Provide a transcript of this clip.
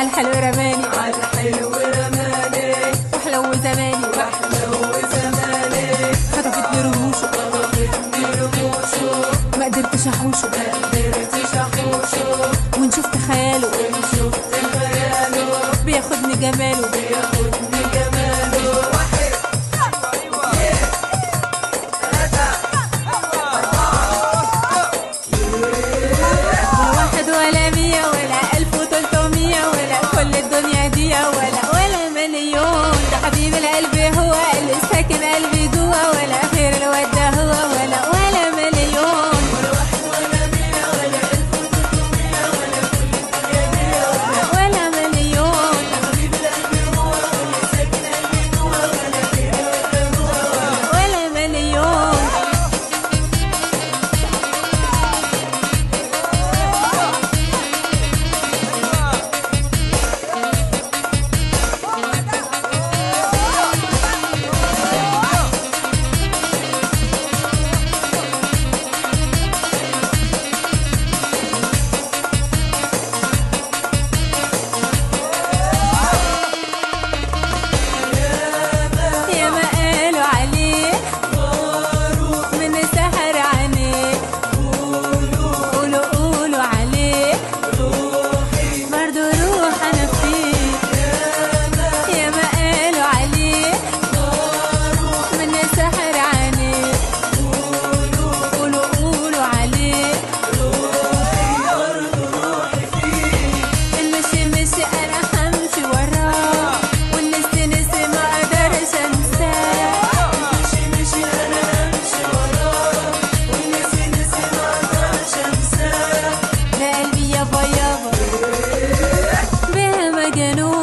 عالحلو رماني عالحلو رماني وحلو زماني وحلو زماني خطفتني رموشه خطفتني رموشه ما قدرتش احوشه قدرتش احوشه وان شفت خياله وان شفت خياله بياخدني جماله بياخدني جماله واحد اثنين ثلاثة لا واحد ولا مية ولا ألف وتلتمية ولا كل الدنيا دي ولا ولا مليون ده حبيب القلب هو اللي ساكن قلبي جوا ولا خير الواد ده هو ولا ولا مليون ولا مليون ولا مليون يا ما قالوا عليه من سحر عينيه قولوا قولوا عليه برضو روح انا فيه يا ما قالوا عليه من سحر عينيه قولوا قولوا عليه المشي مشي انا همشي وراه والنسي نسي ما اقدرش انساه مشي مشي انا امشي وراه والنسي نسي ما اقدرش انساه ده قلبي يابا يابا بها مجنون